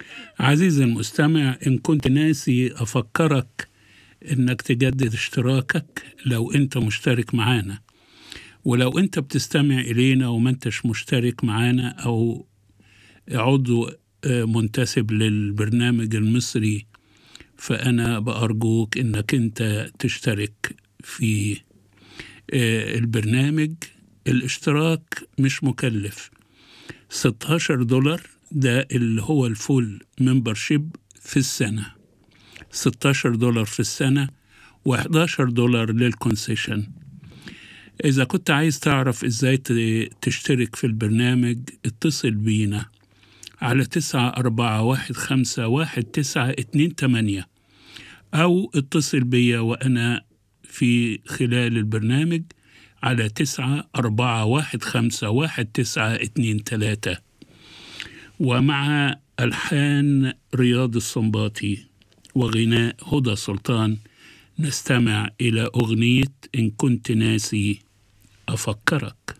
عزيزي المستمع إن كنت ناسي أفكرك إنك تجدد اشتراكك لو أنت مشترك معانا ولو أنت بتستمع إلينا وما أنتش مشترك معانا أو عضو آه، منتسب للبرنامج المصري فأنا بأرجوك إنك أنت تشترك في آه، البرنامج الاشتراك مش مكلف 16 دولار ده اللي هو الفول ممبرشيب في السنة 16 دولار في السنة و11 دولار للكونسيشن إذا كنت عايز تعرف إزاي ت- تشترك في البرنامج اتصل بينا على تسعة أربعة واحد خمسة واحد تسعة اتنين تمانية أو اتصل بيا وأنا في خلال البرنامج على تسعة أربعة واحد خمسة واحد تسعة اتنين تلاتة ومع ألحان رياض الصنباطي وغناء هدى سلطان نستمع إلى أغنية إن كنت ناسي أفكرك